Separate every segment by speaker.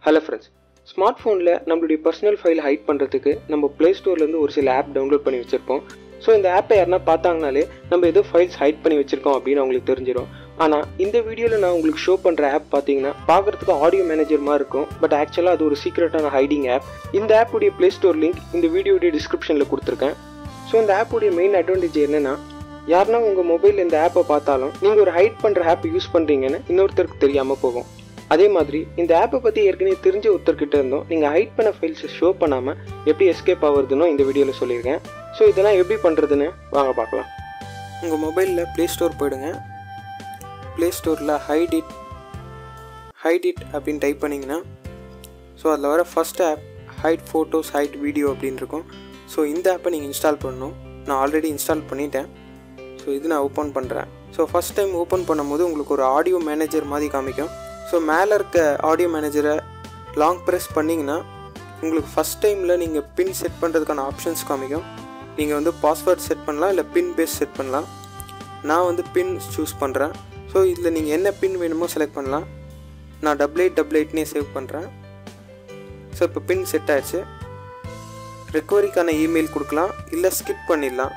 Speaker 1: hello friends smart ஃபோனில் நம்மளுடைய personal file height பண்ணுறதுக்கு நம்ம ப்ளே ஸ்டோர்லேருந்து ஒரு சில ஆப் டவுன்லோட் பண்ணி வச்சுருப்போம் ஸோ இந்த ஆப்பை யாருன்னா பார்த்தாங்கனாலே நம்ம ஏதோ ஃபைல்ஸ் ஹைட் பண்ணி வச்சுருக்கோம் அப்படின்னு அவங்களுக்கு தெரிஞ்சிடும் ஆனால் இந்த வீடியோவில் நான் உங்களுக்கு ஷோ பண்ணுற ஆப் பார்த்தீங்கன்னா பார்க்குறதுக்கு ஆடியோ மேனேஜர் மாதிரி இருக்கும் பட் ஆக்சுவலாக அது ஒரு சீக்ரெட்டான ஹைடிங் ஆப் இந்த ஆப்புடைய ப்ளே ஸ்டோர் லிங்க் இந்த வீடியோடைய டிஸ்கிரிப்ஷனில் கொடுத்துருக்கேன் ஸோ இந்த ஆப்புடைய மெயின் அட்வான்டேஜ் என்னென்னா யாருன்னா உங்கள் மொபைலில் இந்த ஆப்பை பார்த்தாலும் நீங்கள் ஒரு ஹைட் பண்ணுற ஆப் யூஸ் பண்ணுறீங்கன்னு இன்னொருத்தருக்கு தெரியாமல் போகும் அதே மாதிரி இந்த ஆப்பை பற்றி ஏற்கனவே தெரிஞ்ச ஒருத்தர்கிட்ட இருந்தோம் நீங்கள் ஹைட் பண்ண ஃபைல்ஸை ஷோ பண்ணாமல் எப்படி எஸ்கேப் ஆகுறதுன்னு இந்த வீடியோவில் சொல்லியிருக்கேன் ஸோ இதெல்லாம் எப்படி பண்ணுறதுன்னு வாங்க பார்க்கலாம் உங்கள் மொபைலில் ப்ளே ஸ்டோர் போயிடுங்க ப்ளே ஸ்டோரில் ஹைட் இட் ஹைட் இட் அப்படின்னு டைப் பண்ணிங்கன்னா ஸோ அதில் வர first app hide photos hide video அப்படின்னு இருக்கும் ஸோ இந்த ஆப்பை நீங்கள் இன்ஸ்டால் பண்ணணும் நான் ஆல்ரெடி இன்ஸ்டால் பண்ணிட்டேன் ஸோ இது நான் ஓப்பன் பண்ணுறேன் ஸோ ஃபஸ்ட் டைம் ஓப்பன் பண்ணும்போது உங்களுக்கு ஒரு ஆடியோ மேனேஜர் மாதிரி காமிக்கும் ஸோ மேலே இருக்க ஆடியோ மேனேஜரை லாங் ப்ரெஸ் பண்ணிங்கன்னா உங்களுக்கு ஃபஸ்ட் டைமில் நீங்கள் பின் செட் பண்ணுறதுக்கான ஆப்ஷன்ஸ் காமிக்கும் நீங்கள் வந்து பாஸ்வேர்ட் செட் பண்ணலாம் இல்லை பின் பேஸ் செட் பண்ணலாம் நான் வந்து பின் சூஸ் பண்ணுறேன் ஸோ இதில் நீங்கள் என்ன பின் வேணுமோ செலக்ட் பண்ணலாம் நான் டபுள் எயிட் டபுள் எயிட்னே சேவ் பண்ணுறேன் ஸோ இப்போ பின் செட் ஆயிடுச்சு ரெக்கவரிக்கான இமெயில் கொடுக்கலாம் இல்லை ஸ்கிப் பண்ணிடலாம்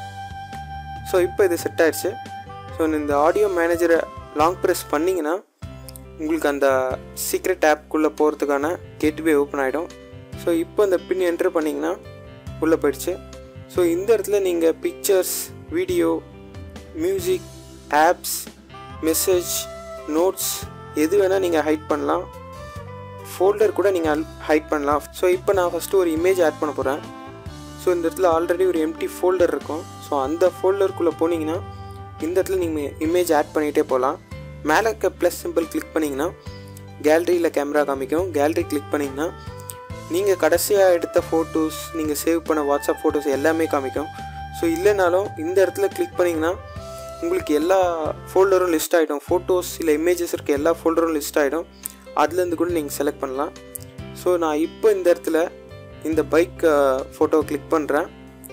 Speaker 1: ஸோ இப்போ இது செட் ஆயிடுச்சு ஸோ இந்த ஆடியோ மேனேஜரை லாங் ப்ரெஸ் பண்ணிங்கன்னா உங்களுக்கு அந்த சீக்ரெட் ஆப்குள்ளே போகிறதுக்கான கேட்வே ஓப்பன் ஆகிடும் ஸோ இப்போ அந்த பின் என்ட்ரு பண்ணிங்கன்னா உள்ளே போயிடுச்சு ஸோ இந்த இடத்துல நீங்கள் pictures video music apps message notes எது வேணால் நீங்கள் ஹைட் பண்ணலாம் ஃபோல்டர் கூட நீங்கள் ஹைட் பண்ணலாம் ஸோ இப்போ நான் ஃபஸ்ட்டு ஒரு இமேஜ் ஆட் பண்ண போகிறேன் ஸோ இந்த இடத்துல ஆல்ரெடி ஒரு எம்டி ஃபோல்டர் இருக்கும் ஸோ அந்த ஃபோல்டருக்குள்ளே போனீங்கன்னா இந்த இடத்துல நீங்கள் இமேஜ் ஆட் பண்ணிகிட்டே போகலாம் மேலே இருக்க ப்ளஸ் சிம்பிள் கிளிக் பண்ணிங்கன்னா கேலரியில் கேமரா காமிக்கும் கேலரி கிளிக் பண்ணிங்கன்னா நீங்கள் கடைசியாக எடுத்த ஃபோட்டோஸ் நீங்கள் சேவ் பண்ண வாட்ஸ்அப் ஃபோட்டோஸ் எல்லாமே காமிக்கும் ஸோ இல்லைனாலும் இந்த இடத்துல கிளிக் பண்ணிங்கன்னா உங்களுக்கு எல்லா ஃபோல்டரும் லிஸ்ட் ஆகிடும் ஃபோட்டோஸ் இல்லை இமேஜஸ் இருக்க எல்லா ஃபோல்டரும் லிஸ்ட் ஆகிடும் அதுலேருந்து கூட நீங்கள் செலக்ட் பண்ணலாம் ஸோ நான் இப்போ இந்த இடத்துல இந்த பைக் ஃபோட்டோ கிளிக் பண்ணுறேன்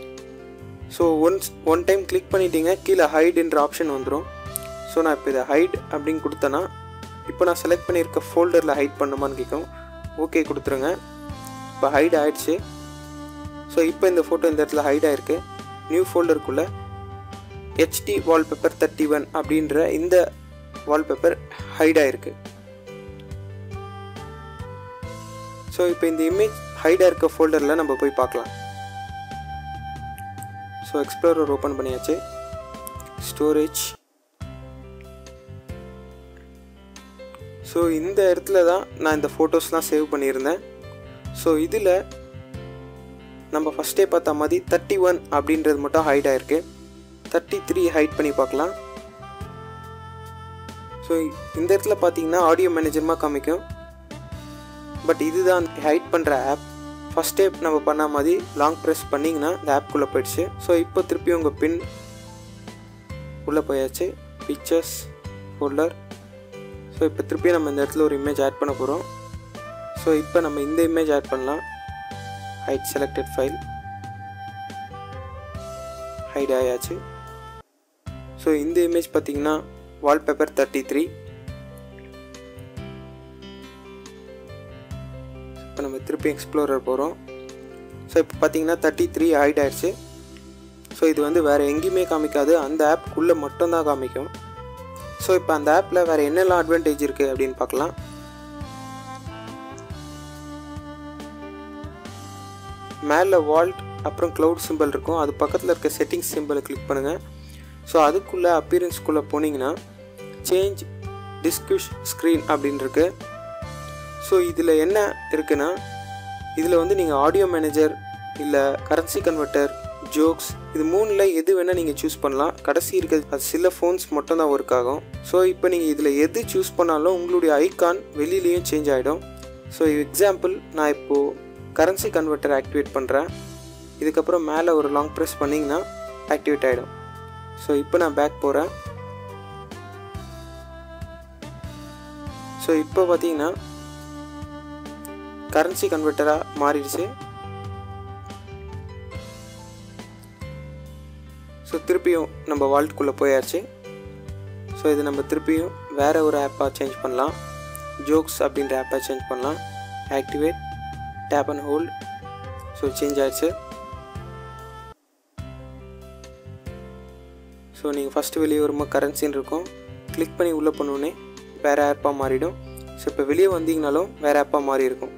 Speaker 1: so once one time click பண்ணிட்டீங்க கீழே ஹைடுன்ற ஆப்ஷன் வந்துடும் ஸோ நான் இப்போ இதை ஹைட் அப்படின்னு கொடுத்தேன்னா இப்போ நான் செலக்ட் பண்ணியிருக்க ஃபோல்டரில் ஹைட் பண்ணுமான்னு கேட்கும் ஓகே கொடுத்துருங்க இப்போ ஹைட் ஆயிடுச்சு ஸோ இப்போ இந்த ஃபோட்டோ இந்த இடத்துல ஹைட் ஆயிருக்கு நியூ ஃபோல்டருக்குள்ளே ஹெச்டி வால்பேப்பர் தேர்ட்டி ஒன் அப்படின்ற இந்த வால்பேப்பர் ஹைட் ஆயிருக்கு ஸோ இப்போ இந்த இமேஜ் ஹைடாக இருக்க ஃபோல்டரில் நம்ம போய் பார்க்கலாம் ஸோ எக்ஸ்ப்ளோரர் ஓப்பன் பண்ணியாச்சு ஸ்டோரேஜ் ஸோ இந்த இடத்துல தான் நான் இந்த ஃபோட்டோஸ்லாம் சேவ் பண்ணியிருந்தேன் ஸோ இதில் நம்ம ஃபஸ்ட்டே பார்த்த மாதிரி தேர்ட்டி ஒன் அப்படின்றது மட்டும் ஹைட் ஆகிருக்கு தேர்ட்டி த்ரீ ஹைட் பண்ணி பார்க்கலாம் ஸோ இந்த இடத்துல பார்த்தீங்கன்னா ஆடியோ மேனேஜர்மாக காமிக்கும் பட் இதுதான் ஹைட் பண்ணுற ஆப் ஃபஸ்ட் ஸ்டெப் நம்ம பண்ண மாதிரி லாங் ப்ரெஸ் பண்ணிங்கன்னா இந்த ஆப்குள்ளே போயிடுச்சு ஸோ இப்போ திருப்பி உங்கள் பின் உள்ளே போயாச்சு பிக்சர்ஸ் ஃபோல்டர் ஸோ இப்போ திருப்பி நம்ம இந்த இடத்துல ஒரு இமேஜ் ஆட் பண்ண போகிறோம் ஸோ இப்போ நம்ம இந்த இமேஜ் ஆட் பண்ணலாம் ஹைட் செலக்டட் ஃபைல் ஹைட் ஆயாச்சு ஸோ இந்த இமேஜ் பார்த்தீங்கன்னா வால்பேப்பர் தேர்ட்டி த்ரீ இப்போ நம்ம திருப்பி எக்ஸ்ப்ளோரர் போகிறோம் ஸோ இப்போ பார்த்தீங்கன்னா தேர்ட்டி த்ரீ ஹைட் ஆயிடுச்சு ஸோ இது வந்து வேறு எங்கேயுமே காமிக்காது அந்த ஆப்புக்குள்ளே மட்டும்தான் காமிக்கும் ஸோ இப்போ அந்த ஆப்பில் வேறு என்னெல்லாம் அட்வான்டேஜ் இருக்குது அப்படின்னு பார்க்கலாம் மேலே வால்ட் அப்புறம் க்ளவுட் சிம்பிள் இருக்கும் அது பக்கத்தில் இருக்க செட்டிங்ஸ் சிம்பிளை கிளிக் பண்ணுங்கள் ஸோ அதுக்குள்ளே அப்பியரன்ஸ்குள்ளே போனீங்கன்னா சேஞ்ச் டிஸ்கியூஷ் ஸ்க்ரீன் அப்படின்னு இருக்கு ஸோ இதில் என்ன இருக்குன்னா இதில் வந்து நீங்கள் ஆடியோ மேனேஜர் இல்லை கரன்சி கன்வெர்ட்டர் ஜோக்ஸ் இது மூணில் எது வேணால் நீங்கள் சூஸ் பண்ணலாம் கடைசி இருக்கிறது அது சில ஃபோன்ஸ் மட்டும் தான் ஒர்க் ஆகும் ஸோ இப்போ நீங்கள் இதில் எது சூஸ் பண்ணாலும் உங்களுடைய ஐகான் வெளியிலையும் சேஞ்ச் ஆகிடும் ஸோ எக்ஸாம்பிள் நான் இப்போது கரன்சி கன்வெர்ட்டர் ஆக்டிவேட் பண்ணுறேன் இதுக்கப்புறம் மேலே ஒரு லாங் ப்ரெஸ் பண்ணிங்கன்னா ஆக்டிவேட் ஆகிடும் ஸோ இப்போ நான் பேக் போகிறேன் ஸோ இப்போ பார்த்தீங்கன்னா கரன்சி கன்வெர்ட்டராக மாறிடுச்சு ஸோ திருப்பியும் நம்ம வால்ட்குள்ளே போயாச்சு ஸோ இது நம்ம திருப்பியும் வேறு ஒரு ஆப்பாக சேஞ்ச் பண்ணலாம் ஜோக்ஸ் அப்படின்ற ஆப்பை சேஞ்ச் பண்ணலாம் activate tap and hold so change ஆயிடுச்சு ஸோ நீங்கள் ஃபஸ்ட்டு வெளியே வரும்போது கரன்சின்னு இருக்கும் கிளிக் பண்ணி உள்ளே பண்ணோடனே வேறு ஆப்பாக மாறிடும் ஸோ இப்போ வெளியே வந்தீங்கனாலும் வேறு ஆப்பாக மாறி இருக்கும்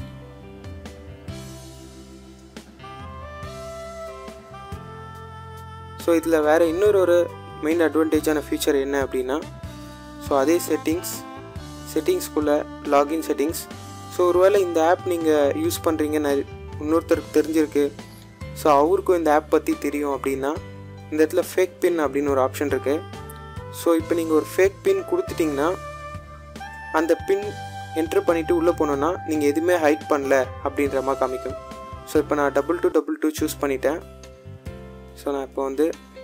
Speaker 1: ஸோ இதில் வேறு இன்னொரு ஒரு மெயின் அட்வான்டேஜான ஃபீச்சர் என்ன அப்படின்னா ஸோ அதே செட்டிங்ஸ் செட்டிங்ஸ்குள்ளே லாகின் செட்டிங்ஸ் ஸோ ஒருவேளை இந்த ஆப் நீங்கள் யூஸ் பண்ணுறீங்கன்னு இன்னொருத்தருக்கு தெரிஞ்சிருக்கு ஸோ அவருக்கும் இந்த ஆப் பற்றி தெரியும் அப்படின்னா இந்த இடத்துல ஃபேக் பின் அப்படின்னு ஒரு ஆப்ஷன் இருக்குது ஸோ இப்போ நீங்கள் ஒரு ஃபேக் பின் கொடுத்துட்டிங்கன்னா அந்த பின் என்ட்ரு பண்ணிவிட்டு உள்ளே போனோன்னா நீங்கள் எதுவுமே ஹைட் பண்ணல அப்படின்ற மாதிரி காமிக்கும் ஸோ இப்போ நான் double two double two choose பண்ணிட்டேன் ஸோ நான் இப்போ வந்து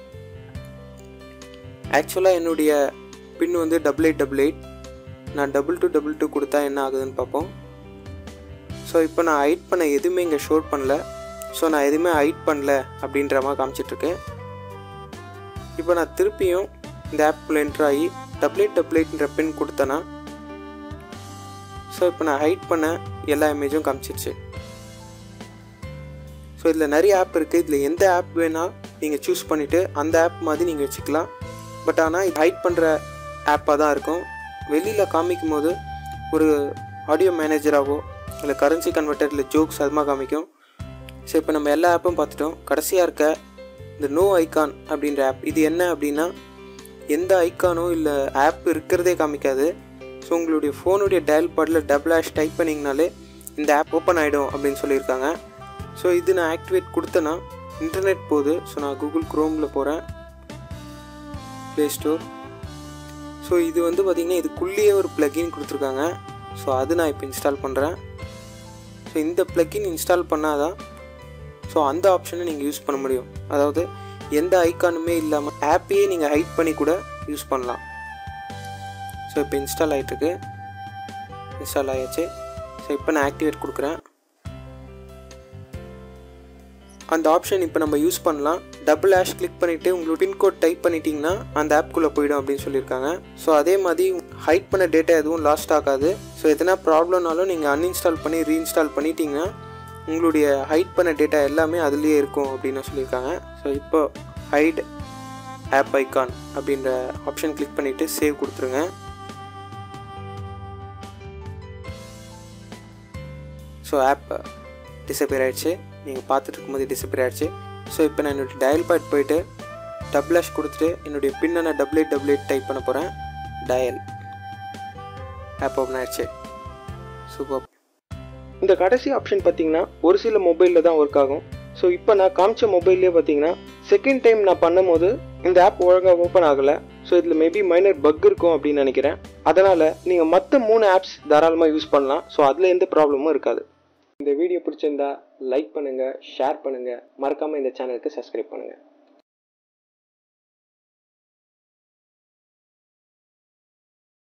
Speaker 1: ஆக்சுவலாக என்னுடைய பின் வந்து டபுள் எயிட் டபுள் எயிட் நான் டபுள் டூ டபுள் டூ கொடுத்தா என்ன ஆகுதுன்னு பார்ப்போம் ஸோ இப்போ நான் ஹைட் பண்ண எதுவுமே இங்கே ஷோட் பண்ணல ஸோ நான் எதுவுமே ஹைட் பண்ணல அப்படின்ற மாதிரி காமிச்சிட்ருக்கேன் இப்போ நான் திருப்பியும் இந்த ஆப்புக்குள்ளே என்ட்ரு ஆகி டபுள் எயிட் டபுள் எயிட்ன்ற பின் கொடுத்தேன்னா ஸோ இப்போ நான் ஹைட் பண்ண எல்லா இமேஜும் காமிச்சிருச்சு ஸோ இதில் நிறைய ஆப் இருக்குது இதில் எந்த ஆப் வேணால் நீங்கள் சூஸ் பண்ணிவிட்டு அந்த ஆப் மாதிரி நீங்கள் வச்சுக்கலாம் பட் ஆனால் இது ஹைட் பண்ணுற ஆப்பாக தான் இருக்கும் வெளியில் காமிக்கும் போது ஒரு ஆடியோ மேனேஜராகவோ இல்லை கரன்சி கன்வெர்ட்டர் இல்லை ஜோக்ஸ் அதுமாக காமிக்கும் ஸோ இப்போ நம்ம எல்லா ஆப்பும் பார்த்துட்டோம் கடைசியாக இருக்க இந்த நோ ஐகான் அப்படின்ற ஆப் இது என்ன அப்படின்னா எந்த ஐக்கானோ இல்லை ஆப் இருக்கிறதே காமிக்காது ஸோ உங்களுடைய ஃபோனுடைய dial pad double hash type பண்ணிங்கனாலே இந்த ஆப் ஓப்பன் ஆகிடும் அப்படின்னு சொல்லியிருக்காங்க ஸோ இது நான் ஆக்டிவேட் கொடுத்தேன்னா இன்டர்நெட் போகுது ஸோ நான் கூகுள் க்ரோமில் போகிறேன் ப்ளே ஸ்டோர் ஸோ இது வந்து பார்த்திங்கன்னா இதுக்குள்ளேயே ஒரு ப்ளகின் கொடுத்துருக்காங்க ஸோ அது நான் இப்போ இன்ஸ்டால் பண்ணுறேன் ஸோ இந்த ப்ளகின் இன்ஸ்டால் பண்ணால் தான் ஸோ அந்த ஆப்ஷனை நீங்கள் யூஸ் பண்ண முடியும் அதாவது எந்த ஐக்கானுமே இல்லாமல் ஆப்பையே நீங்கள் ஹைட் பண்ணி கூட யூஸ் பண்ணலாம் ஸோ இப்போ இன்ஸ்டால் ஆகிட்டுருக்கு இன்ஸ்டால் ஆகியாச்சு ஸோ இப்போ நான் ஆக்டிவேட் கொடுக்குறேன் அந்த ஆப்ஷன் இப்போ நம்ம யூஸ் பண்ணலாம் டபுள் ஹேஷ் கிளிக் பண்ணிவிட்டு உங்களுக்கு பின்கோட் டைப் பண்ணிட்டீங்கன்னா அந்த ஆப்குள்ளே போயிடும் அப்படின்னு சொல்லியிருக்காங்க ஸோ அதே மாதிரி ஹைட் பண்ண டேட்டா எதுவும் லாஸ்ட் ஆகாது ஸோ எதனா ப்ராப்ளம்னாலும் நீங்கள் அன்இன்ஸ்டால் பண்ணி ரீஇன்ஸ்டால் பண்ணிட்டீங்கன்னா உங்களுடைய ஹைட் பண்ண டேட்டா எல்லாமே அதுலேயே இருக்கும் அப்படின்னு சொல்லியிருக்காங்க ஸோ இப்போ ஹைட் ஆப் ஐக்கான் அப்படின்ற ஆப்ஷன் கிளிக் பண்ணிவிட்டு சேவ் கொடுத்துருங்க ஸோ ஆப் டிசப்பியர் ஆகிடுச்சு நீங்கள் பார்த்துட்டு இருக்கும்போது டிசப்பியர் ஆகிடுச்சு ஸோ இப்போ நான் என்னுடைய டயல் பேட் போயிட்டு டபுள் ஹேஷ் கொடுத்துட்டு என்னுடைய பின்னை நான் double eight double eight type பண்ண போகிறேன் டயல் ஆப் ஓப்பன் ஆயிடுச்சு சூப்பர் இந்த கடைசி ஆப்ஷன் பார்த்தீங்கன்னா ஒரு சில மொபைலில் தான் ஒர்க் ஆகும் ஸோ இப்போ நான் காமிச்ச மொபைல்லே பார்த்தீங்கன்னா செகண்ட் டைம் நான் பண்ணும்போது இந்த ஆப் ஒழுங்காக ஓப்பன் ஆகலை ஸோ இதில் மேபி மைனர் பக் இருக்கும் அப்படின்னு நினைக்கிறேன் அதனால் நீங்கள் மற்ற மூணு ஆப்ஸ் தாராளமாக யூஸ் பண்ணலாம் ஸோ அதில் எந்த ப்ராப்ளமும் இருக்காது இந்த வீடியோ பிடிச்சிருந்தா லைக் பண்ணுங்கள் ஷேர் பண்ணுங்கள் மறக்காமல் இந்த சேனலுக்கு சப்ஸ்கிரைப் பண்ணுங்கள்